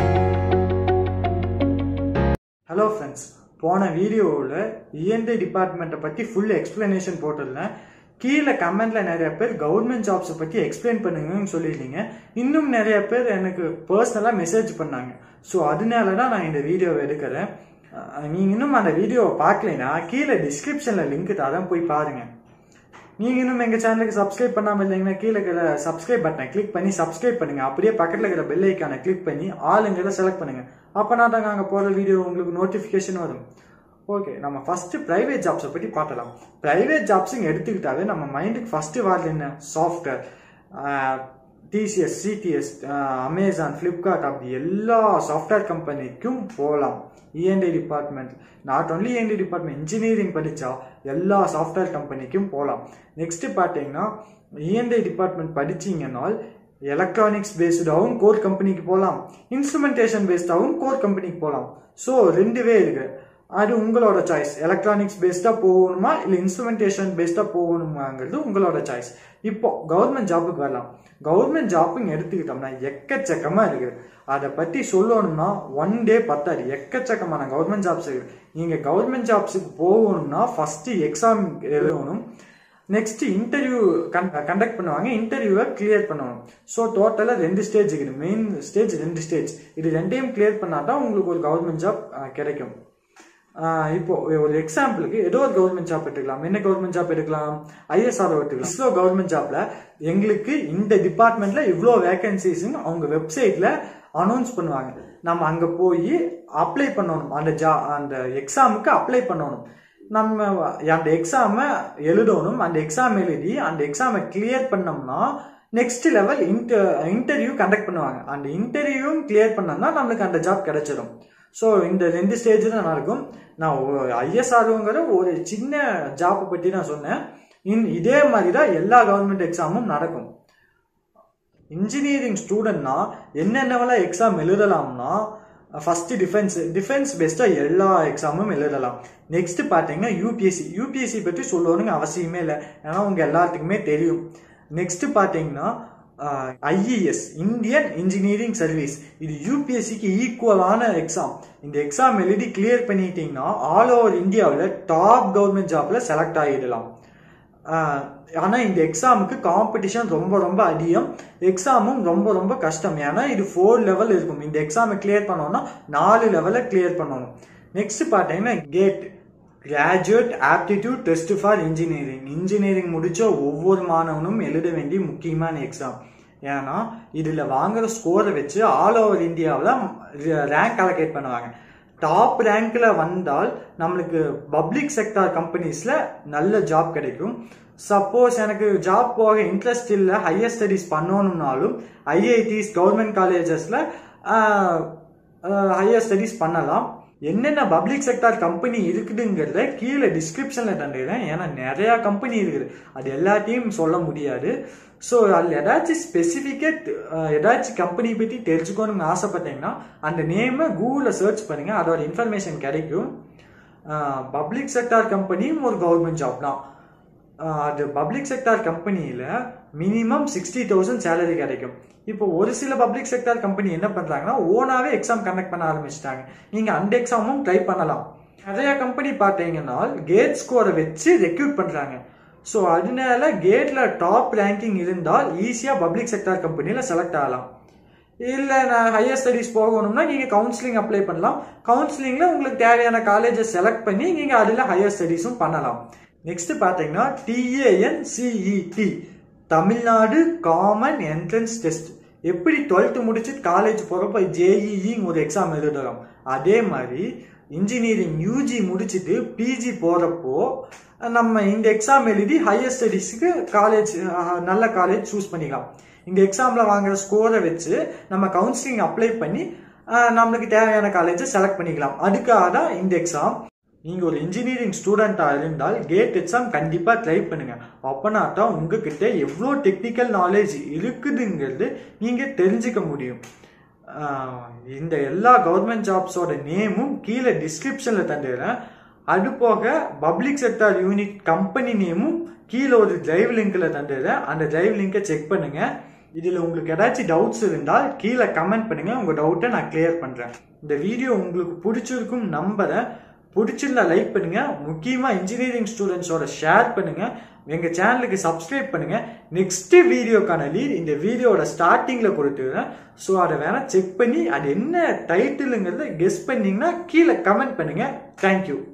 hello friends போன வீடியோவில் ENT டிபார்ட்மெண்ட்டை பற்றி ஃபுல் எக்ஸ்பிளனேஷன் போட்டிருந்தேன் கீழே கமெண்ட்ல நிறைய பேர் கவர்மெண்ட் ஜாப்ஸை பற்றி எக்ஸ்பிளைன் பண்ணுங்கன்னு சொல்லியிருந்தீங்க இன்னும் நிறைய பேர் எனக்கு பர்சனலாக மெசேஜ் பண்ணாங்க ஸோ அதனால தான் நான் இந்த வீடியோவை எடுக்கிறேன் அஹ் நீங்க இன்னும் அந்த வீடியோவை பார்க்கலைன்னா கீழே டிஸ்கிரிப்ஷனில் லிங்க் தரேன் போய் பாருங்க நீங்க இன்னும் எங்க சேனலுக்கு சப்ஸ்கிரைப் பண்ணாம இருந்தீங்கன்னா கீழே இருக்கிற சப்ஸ்கிரைப் பட்டனை கிளிக் பண்ணி சப்ஸ்கிரைப் பண்ணுங்க அப்படியே பக்கத்துல இருக்கிற பெல் ஐக்கானை கிளிக் பண்ணி ஆளுங்கிறத செலக்ட் பண்ணுங்க அப்பனா தான் நாங்க போற வீடியோ உங்களுக்கு நோட்டிபிகேஷன் வரும் ஓகே நம்ம ஃபர்ஸ்ட் பிரைவேட் ஜாப்ஸை பத்தி பார்க்கலாம் பிரைவேட் ஜாப்ஸுங்க எடுத்துக்கிட்டாவே நம்ம மைண்டுக்கு ஃபர்ஸ்ட் வார்டு என்ன software TCS CTS Amazon Flipkart அப்படி எல்லா சாஃப்ட்வேர் கம்பெனிக்கும் போகலாம் E N T department not only E N T department engineering படித்தா எல்லா சாஃப்ட்வேர் கம்பெனிக்கும் போகலாம் நெக்ஸ்ட் பார்த்தீங்கன்னா இஎன்டி டிபார்ட்மெண்ட் படிச்சீங்கன்னால் எலக்ட்ரானிக்ஸ் பேஸ்டாகவும் கோர் கம்பெனிக்கு போகலாம் இன்ஸ்ட்ருமெண்டேஷன் பேஸ்டாகவும் கோர் கம்பெனிக்கு போகலாம் ஸோ ரெண்டுவே இருக்கு அது உங்களோட சாய்ஸ் எலக்ட்ரானிக்ஸ் பேஸ்டாக போகணுமா இல்லை இன்ஸ்ட்ருமெண்டேஷன் பேஸ்டாக போகணுமாங்கிறது உங்களோட சாய்ஸ் இப்போ கவர்மெண்ட் ஜாப்புக்கு வரலாம் கவர்மெண்ட் ஜாப்புங்க எடுத்துக்கிட்டோம்னா எக்கச்சக்கமாக இருக்குது அதை பற்றி சொல்லணும்னா ஒன் டே பத்தாது எக்கச்சக்கமான கவர்மெண்ட் ஜாப்ஸ் இருக்குது நீங்கள் கவர்மெண்ட் ஜாப்ஸுக்கு போகணும்னா ஃபஸ்ட்டு எக்ஸாம் எழுதணும் நெக்ஸ்ட் இன்டர்வியூ கண்டக்ட் பண்ணுவாங்க இன்டர்வியூவை கிளியர் பண்ணணும் ஸோ டோட்டலாக ரெண்டு ஸ்டேஜ் இருக்குது மெயின் ஸ்டேஜ் ரெண்டு ஸ்டேஜ் இது ரெண்டையும் கிளியர் பண்ணால் தான் உங்களுக்கு ஒரு கவர்மெண்ட் ஜாப் கிடைக்கும் ஆஹ் இப்போ ஒரு எக்ஸாம்பிளுக்கு ஏதோ ஒரு கவர்மெண்ட் ஜாப் எடுத்துக்கலாம் என்ன கவர்மெண்ட் ஜாப் எடுக்கலாம் ஐஎஸ்ஆர் எடுத்துக்கலாம் இஸ்ரோ கவர்மெண்ட் ஜாப்ல எங்களுக்கு இந்த டிபார்ட்மெண்ட்ல இவ்வளோ வேகன்சிஸ்ன்னு அவங்க வெப்சைட்ல அனௌன்ஸ் பண்ணுவாங்க நம்ம அங்க போய் அப்ளை பண்ணணும் அந்த ஜா அந்த எக்ஸாமுக்கு அப்ளை பண்ணணும் நம்ம அந்த எக்ஸாமை எழுதணும் அந்த எக்ஸாம் எழுதி அந்த எக்ஸாமை கிளியர் பண்ணோம்னா next level inter interview conduct பண்ணுவாங்க அந்த இன்டர்வியூவும் கிளியர் பண்ணோம்னா நம்மளுக்கு அந்த ஜாப் கிடைச்சிடும் ஸோ இந்த ரெண்டு ஸ்டேஜ் தான் நடக்கும் நான் ஐஎஸ்ஆர்ங்கிற ஒரு சின்ன ஜாப்பை பற்றி நான் சொன்னேன் இன் இதே மாதிரி தான் எல்லா கவர்மெண்ட் எக்ஸாமும் நடக்கும் இன்ஜினியரிங் ஸ்டூடெண்ட்னா என்னென்னவெல்லாம் எக்ஸாம் எழுதலாம்னா ஃபர்ஸ்ட் டிஃபென்ஸ் டிஃபென்ஸ் பெஸ்ட்டாக எல்லா எக்ஸாமும் எழுதலாம் நெக்ஸ்ட் பார்த்தீங்கன்னா யூபிஎஸ்சி யூபிஎஸ்சி பற்றி சொல்லணுங்க அவசியமே இல்லை ஏன்னா உங்க எல்லாத்துக்குமே தெரியும் நெக்ஸ்ட் பார்த்தீங்கன்னா ஐஇஎஸ் இந்தியன் இன்ஜினியரிங் சர்வீஸ் இது யூபிஎஸ்சிக்கு ஈக்குவலான எக்ஸாம் இந்த எக்ஸாம் எழுதி கிளியர் பண்ணிட்டீங்கன்னா ஆல் ஓவர் இந்தியாவில் டாப் கவர்மெண்ட் ஜாப்ல செலக்ட் ஆகிடலாம் ஆனால் இந்த எக்ஸாமுக்கு காம்படிஷன் ரொம்ப ரொம்ப அதிகம் எக்ஸாமும் ரொம்ப ரொம்ப கஷ்டம் ஏன்னா இது ஃபோர் லெவல் இருக்கும் இந்த எக்ஸாமை கிளியர் பண்ணோம்னா நாலு லெவலில் கிளியர் பண்ணணும் நெக்ஸ்ட் பார்த்தீங்கன்னா GATE graduate aptitude test for engineering engineering முடிச்ச ஒவ்வொரு மாணவனும் எழுத வேண்டிய முக்கியமான எக்ஸாம் ஏன்னா இதில் வாங்குற ஸ்கோரை வச்சு ஆல் ஓவர் இந்தியாவில் ரேங்க் அலோகேட் பண்ணுவாங்க டாப் ரேங்க்ல வந்தால் நம்மளுக்கு பப்ளிக் செக்டார் கம்பெனிஸ்ல நல்ல ஜாப் கிடைக்கும் சப்போஸ் எனக்கு ஜாப் போக இன்ட்ரெஸ்ட் இல்லை ஹையர் ஸ்டடிஸ் பண்ணணும்னாலும் ஐஐடிஸ் கவர்மெண்ட் காலேஜஸ்ல ஹையர் ஸ்டடிஸ் பண்ணலாம் என்னென்ன பப்ளிக் செக்டார் கம்பெனி இருக்குதுங்கிறத கீழே டிஸ்கிரிப்ஷனில் தந்துடுறேன் ஏன்னா நிறையா கம்பெனி இருக்குது அது எல்லாத்தையும் சொல்ல முடியாது ஸோ அதில் ஏதாச்சும் ஸ்பெசிஃபிக்காக ஏதாச்சும் கம்பெனி பற்றி தெரிஞ்சுக்கணும்னு ஆசைப்பட்டீங்கன்னா அந்த நேமை கூகுளில் சர்ச் பண்ணுங்கள் அதோட இன்ஃபர்மேஷன் கிடைக்கும் பப்ளிக் செக்டார் கம்பெனியும் ஒரு கவர்மெண்ட் ஜாப் தான் அது பப்ளிக் செக்டார் கம்பெனியில் மினிமம் சிக்ஸ்டி தௌசண்ட் சேலரி கிடைக்கும் இப்போ ஒரு சில பப்ளிக் செக்டார் கம்பெனி என்ன பண்ணுறாங்கன்னா ஓனாகவே எக்ஸாம் கண்டக்ட் பண்ண ஆரம்பிச்சிட்டாங்க நீங்கள் அந்த எக்ஸாமும் ட்ரை பண்ணலாம் நிறைய கம்பெனி பார்த்தீங்கன்னா கேட் ஸ்கோரை வச்சு ரெக்யூட் பண்ணுறாங்க ஸோ அதனால கேட்ல டாப் ரேங்கிங் இருந்தால் ஈஸியாக பப்ளிக் செக்டார் கம்பெனியில் செலக்ட் ஆகலாம் இல்லை நான் ஹையர் ஸ்டடீஸ் போகணும்னா நீங்கள் கவுன்சிலிங் அப்ளை பண்ணலாம் கவுன்சிலிங்கில் உங்களுக்கு தேவையான காலேஜை செலக்ட் பண்ணி நீங்கள் அதில் ஹையர் ஸ்டடீஸும் பண்ணலாம் நெக்ஸ்ட் பார்த்தீங்கன்னா TAN CET Tamil Nadu common entrance test எப்படி டுவெல்த்து முடிச்சு காலேஜ் போகிறப்ப ஜேஇஇன்னு ஒரு எக்ஸாம் எழுதுறோம் அதே மாதிரி இன்ஜினியரிங் யூஜி முடிச்சுட்டு பிஜி போகிறப்போ நம்ம இந்த எக்ஸாம் எழுதி ஹையர் ஸ்டடீஸுக்கு காலேஜ் நல்ல காலேஜ் சூஸ் பண்ணிக்கலாம் இந்த எக்ஸாமில் வாங்குற ஸ்கோரை வச்சு நம்ம கவுன்சிலிங் அப்ளை பண்ணி நம்மளுக்கு தேவையான காலேஜை செலக்ட் பண்ணிக்கலாம் அதுக்காக தான் இந்த எக்ஸாம் நீங்கள் ஒரு இன்ஜினியரிங் ஸ்டூடெண்ட்டாக இருந்தால் கேட் எக்ஸாம் கண்டிப்பாக ட்ரை பண்ணுங்க அப்போனா தான் உங்ககிட்ட எவ்வளோ டெக்னிக்கல் நாலேஜ் இருக்குதுங்கிறது நீங்கள் தெரிஞ்சுக்க முடியும் இந்த எல்லா கவர்மெண்ட் ஜாப்ஸோட நேமும் கீழே டிஸ்கிரிப்ஷனில் தந்துடுறேன் அது போக பப்ளிக் செக்டார் யூனிட் கம்பெனி நேமும் கீழே ஒரு டிரைவ் லிங்க்ல தந்துடுறேன் அந்த டிரைவ் லிங்கை செக் பண்ணுங்க இதில் உங்களுக்கு ஏதாச்சும் டவுட்ஸ் இருந்தால் கீழே கமெண்ட் பண்ணுங்க உங்கள் டவுட்டை நான் கிளியர் பண்ணுறேன் இந்த வீடியோ உங்களுக்கு பிடிச்சிருக்கும் நம்புறேன் பிடிச்சிருந்தா லைக் பண்ணுங்க முக்கியமாக இன்ஜினியரிங் ஸ்டூடெண்ட்ஸோட ஷேர் பண்ணுங்க எங்கள் சேனலுக்கு சப்ஸ்கிரைப் பண்ணுங்க நெக்ஸ்ட் வீடியோக்கான லீட் இந்த வீடியோட ஸ்டார்டிங்கில் கொடுத்துருக்கேன் ஸோ அதை வேணால் செக் பண்ணி அது என்ன டைட்டிலுங்கிறத கெஸ் பண்ணீங்கன்னா கீழே கமெண்ட் பண்ணுங்க தேங்க்யூ